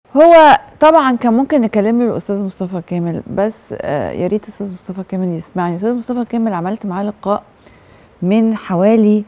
هو طبعا كان ممكن نكلم له الاستاذ مصطفى كامل بس آه، يا ريت الاستاذ مصطفى كامل يسمعني الاستاذ مصطفى كامل عملت معاه لقاء من حوالي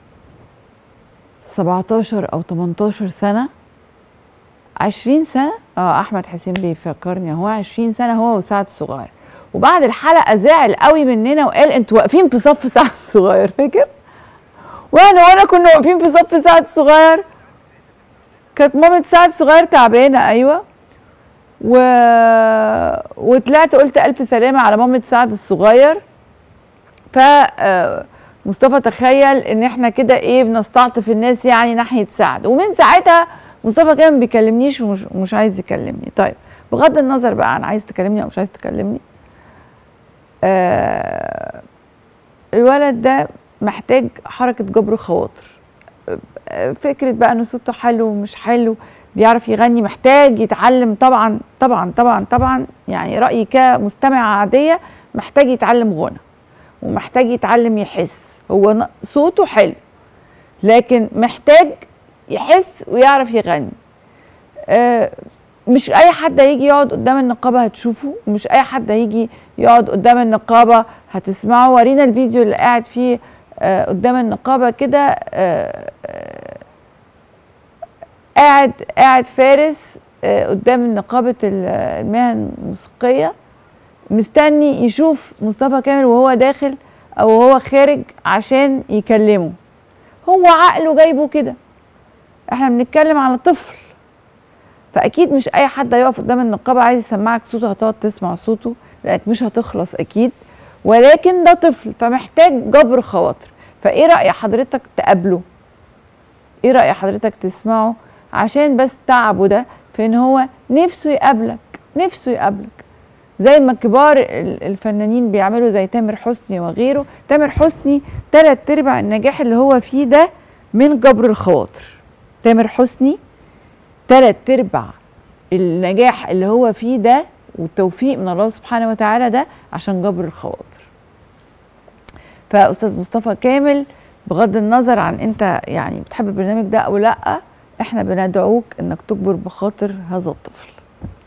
17 او 18 سنه 20 سنه اه احمد حسين بيفكرني هو 20 سنه هو وسعد الصغير وبعد الحلقه زعل قوي مننا وقال انتوا واقفين في صف سعد الصغير فاكر وانا وانا كنا واقفين في صف سعد الصغير كانت مامة سعد الصغير تعبانه ايوه و... وطلعت قلت الف سلامه على مامة سعد الصغير ف آه، مصطفى تخيل ان احنا كده ايه بنستعطف الناس يعني ناحيه سعد ومن ساعتها مصطفى كان ما بيكلمنيش ومش مش عايز يكلمني طيب بغض النظر بقى عن عايز تكلمني او مش عايز تكلمني آه الولد ده محتاج حركه جبر خواطر آه، فكره بقى انه صوته حلو ومش حلو بيعرف يغني محتاج يتعلم طبعا طبعا طبعا طبعا يعني رايي كمستمعه عاديه محتاج يتعلم غنى ومحتاج يتعلم يحس هو ن- صوته حلو لكن محتاج يحس ويعرف يغني آه، مش اي حد هيجي يقعد قدام النقابه هتشوفه مش اي حد هيجي يقعد قدام النقابه هتسمعه ورينا الفيديو اللي قاعد فيه آه، قدام النقابه كده آه، آه، قاعد قاعد فارس آه، قدام نقابه ال- المهن الموسيقيه مستني يشوف مصطفى كامل وهو داخل او وهو خارج عشان يكلمه هو عقله جايبه كده احنا بنتكلم على طفل فاكيد مش اي حد هيقف قدام النقابه عايز يسمعك صوته هتقعد تسمع صوته لانك مش هتخلص اكيد ولكن ده طفل فمحتاج جبر خواطر فايه راي حضرتك تقابله ايه راي حضرتك تسمعه عشان بس تعبه ده في ان هو نفسه يقابلك نفسه يقابلك زي ما كبار ال- الفنانين بيعملوا زي تامر حسني وغيره تامر حسني تلات ارباع النجاح اللي هو فيه ده من جبر الخواطر تامر حسني تلات ارباع النجاح اللي هو فيه ده والتوفيق من الله سبحانه وتعالى ده عشان جبر الخواطر فاستاذ مصطفى كامل بغض النظر عن انت يعني بتحب البرنامج ده او لا احنا بندعوك انك تجبر بخاطر هذا الطفل